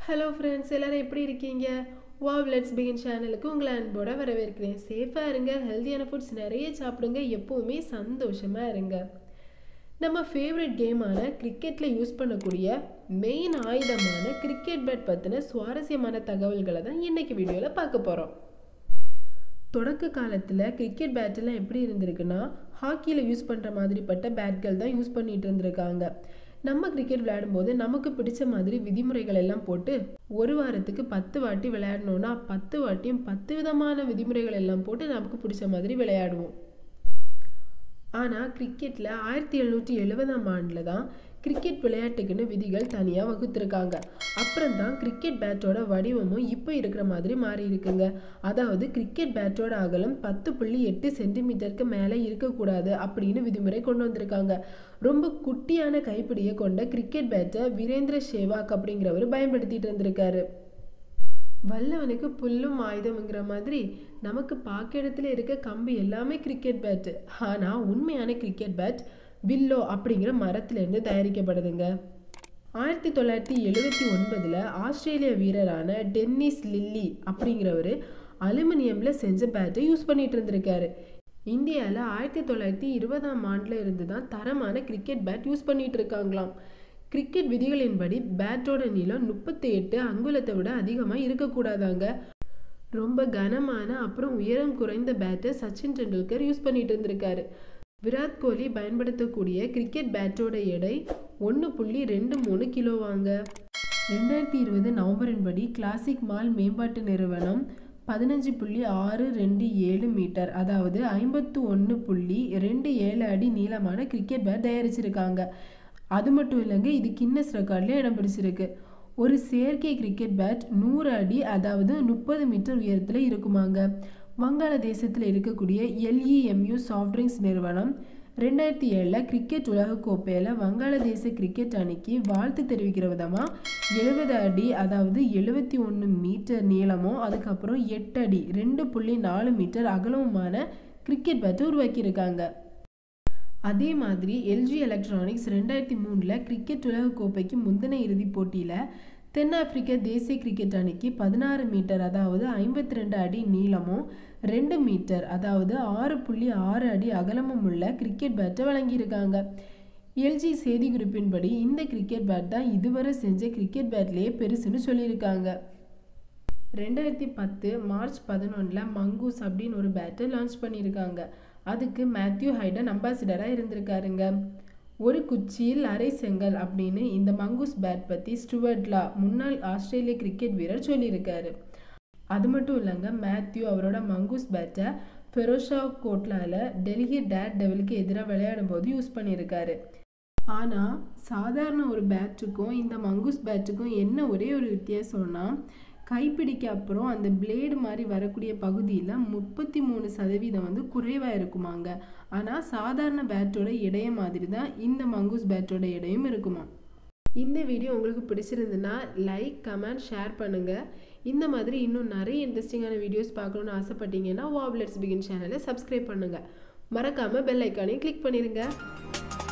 hello friends எல்லாரும் எப்படி இருக்கீங்க வாவ் லெட்ஸ் பிகின் சேனலுக்கு உங்களை அன்போட வரவேற்கிறேன் சேஃபாக இருங்க ஹெல்த்தியான ஃபுட்ஸ் நிறைய சாப்பிடுங்க எப்போவுமே சந்தோஷமாக இருங்க நம்ம ஃபேவரட் கேமான கிரிக்கெட்டில் யூஸ் பண்ணக்கூடிய மெயின் ஆயுதமான கிரிக்கெட் பேட் பற்றின சுவாரஸ்யமான தகவல்களை தான் இன்றைக்கி வீடியோவில் பார்க்க போகிறோம் தொடக்க காலத்தில் கிரிக்கெட் பேட்டெல்லாம் எப்படி இருந்திருக்குன்னா ஹாக்கியில் யூஸ் பண்ணுற மாதிரிப்பட்ட பேட்கள் தான் யூஸ் பண்ணிட்டு இருந்திருக்காங்க நம்ம கிரிக்கெட் விளையாடும்போது நமக்கு பிடிச்ச மாதிரி விதிமுறைகள் எல்லாம் போட்டு ஒரு வாரத்துக்கு பத்து வாட்டி விளையாடணும்னா பத்து வாட்டியும் பத்து விதமான விதிமுறைகள் எல்லாம் போட்டு நமக்கு பிடிச்ச மாதிரி விளையாடுவோம் ஆனால் கிரிக்கெட்டில் ஆயிரத்தி எழுநூற்றி எழுபதாம் ஆண்டில் தான் கிரிக்கெட் விளையாட்டுக்குன்னு விதிகள் தனியாக வகுத்துருக்காங்க அப்புறம் தான் கிரிக்கெட் பேட்டோட வடிவமும் இப்போ இருக்கிற மாதிரி மாறி இருக்குங்க அதாவது கிரிக்கெட் பேட்டோட அகலம் பத்து புள்ளி எட்டு சென்டிமீட்டருக்கு மேலே இருக்கக்கூடாது அப்படின்னு விதிமுறை கொண்டு வந்திருக்காங்க ரொம்ப குட்டியான கைப்பிடியை கொண்ட கிரிக்கெட் பேட்டை வீரேந்திர சேவாக் அப்படிங்கிறவர் பயன்படுத்திட்டு இருந்திருக்காரு வல்லவனுக்கு புல்லும் ஆயுதம்ங்கிற மாதிரி நமக்கு பாக்கிடத்துல இருக்க கம்பி எல்லாமே கிரிக்கெட் பேட்டு ஆனால் உண்மையான கிரிக்கெட் பேட் வில்லோ அப்படிங்கிற மரத்துலேருந்து தயாரிக்கப்படுதுங்க ஆயிரத்தி தொள்ளாயிரத்தி எழுபத்தி ஒன்பதில் ஆஸ்திரேலிய வீரரான டென்னிஸ் லில்லி அப்படிங்கிறவர் அலுமினியமில் செஞ்ச பேட்டை யூஸ் பண்ணிட்டு இருந்திருக்காரு இந்தியாவில் ஆயிரத்தி தொள்ளாயிரத்தி இருபதாம் ஆண்டில் இருந்து தான் தரமான கிரிக்கெட் பேட் யூஸ் பண்ணிட்டு இருக்காங்களாம் கிரிக்கெட் விதிகளின்படி பேட்டோட நீளம் முப்பத்தி எட்டு அங்குலத்தை விட அதிகமாக இருக்கக்கூடாதாங்க ரொம்ப கனமான அப்புறம் உயரம் குறைந்த பேட்டை சச்சின் டெண்டுல்கர் யூஸ் பண்ணிட்டு இருந்திருக்காரு விராட் கோலி பயன்படுத்தக்கூடிய கிரிக்கெட் பேட்டோட எடை ஒன்று புள்ளி ரெண்டு மூணு கிலோவாங்க ரெண்டாயிரத்தி இருபது நவம்பரின் படி கிளாசிக் மால் மேம்பாட்டு நிறுவனம் பதினஞ்சு புள்ளி ஆறு ரெண்டு ஏழு மீட்டர் அதாவது ஐம்பத்து ஒன்று புள்ளி ரெண்டு ஏழு அடி நீளமான கிரிக்கெட் பேட் தயாரிச்சிருக்காங்க அது மட்டும் இல்லைங்க இது கின்னஸ் ரெக்கார்ட்லேயே இடம் பிடிச்சிருக்கு ஒரு செயற்கை கிரிக்கெட் பேட் நூறு அடி அதாவது முப்பது மீட்டர் உயரத்தில் இருக்குமாங்க வங்காளதேசத்தில் இருக்கக்கூடிய எல்இஎம்யூ சாஃப்ட் ட்ரிங்க்ஸ் நிறுவனம் ரெண்டாயிரத்தி ஏழில் கிரிக்கெட் உலகக்கோப்பையில் வங்காளதேச கிரிக்கெட் அணிக்கு வாழ்த்து தெரிவிக்கிற விதமாக எழுபது அடி அதாவது எழுபத்தி ஒன்று மீட்டர் நீளமும் அதுக்கப்புறம் எட்டு அடி ரெண்டு புள்ளி நாலு மீட்டர் அகலமுமான கிரிக்கெட் பேட்டை உருவாக்கியிருக்காங்க அதே மாதிரி எல்ஜி எலக்ட்ரானிக்ஸ் ரெண்டாயிரத்தி மூணில் கிரிக்கெட் உலகக்கோப்பைக்கு முந்தின இறுதிப் போட்டியில் தென்னாப்பிரிக்க தேசிய கிரிக்கெட் அணிக்கு பதினாறு மீட்டர் அதாவது ஐம்பத்தி ரெண்டு அடி நீளமும் ரெண்டு மீட்டர் அதாவது ஆறு புள்ளி ஆறு அடி அகலமும் உள்ள கிரிக்கெட் பேட்டை வழங்கியிருக்காங்க எல்ஜி செய்திக்குறிப்பின்படி இந்த கிரிக்கெட் பேட் தான் இதுவரை செஞ்ச கிரிக்கெட் பேட்லேயே பெருசுன்னு சொல்லியிருக்காங்க ரெண்டாயிரத்தி பத்து மார்ச் பதினொன்றில் மங்கூஸ் அப்படின்னு ஒரு பேட்டை லான்ச் பண்ணியிருக்காங்க அதுக்கு மேத்யூ ஹைடன் அம்பாசிடராக இருந்திருக்காருங்க ஒரு குச்சியில் அரை செங்கல் அப்படின்னு இந்த மங்கூஸ் பேட் பற்றி ஸ்டுவர்ட்லா முன்னாள் ஆஸ்திரேலிய கிரிக்கெட் வீரர் சொல்லியிருக்காரு அது மட்டும் இல்லைங்க மேத்யூ அவரோட மங்கூஸ் பேட்டை ஃபெரோஷா கோட்லாவில் டெல்லி டேட் டெவிலுக்கு எதிராக விளையாடும் போது யூஸ் பண்ணியிருக்காரு ஆனால் சாதாரண ஒரு பேட்டுக்கும் இந்த மங்கூஸ் பேட்டுக்கும் என்ன ஒரே ஒரு வித்தியாசம்னா கைப்பிடிக்க அப்புறம் அந்த பிளேடு மாதிரி வரக்கூடிய பகுதியில் முப்பத்தி மூணு சதவீதம் வந்து குறைவாக இருக்குமாங்க ஆனால் சாதாரண பேட்டோட எடைய மாதிரி தான் இந்த மங்கூஸ் பேட்டோட எடையும் இருக்குமா இந்த வீடியோ உங்களுக்கு பிடிச்சிருந்துன்னா லைக் கமெண்ட் ஷேர் பண்ணுங்கள் இந்த மாதிரி இன்னும் நிறைய இன்ட்ரெஸ்டிங்கான வீடியோஸ் பார்க்கணுன்னு ஆசைப்பட்டீங்கன்னா வாவ்லெட்ஸ் பிகின் சேனலை சப்ஸ்கிரைப் பண்ணுங்கள் மறக்காமல் பெல் ஐக்கானையும் கிளிக் பண்ணிடுங்க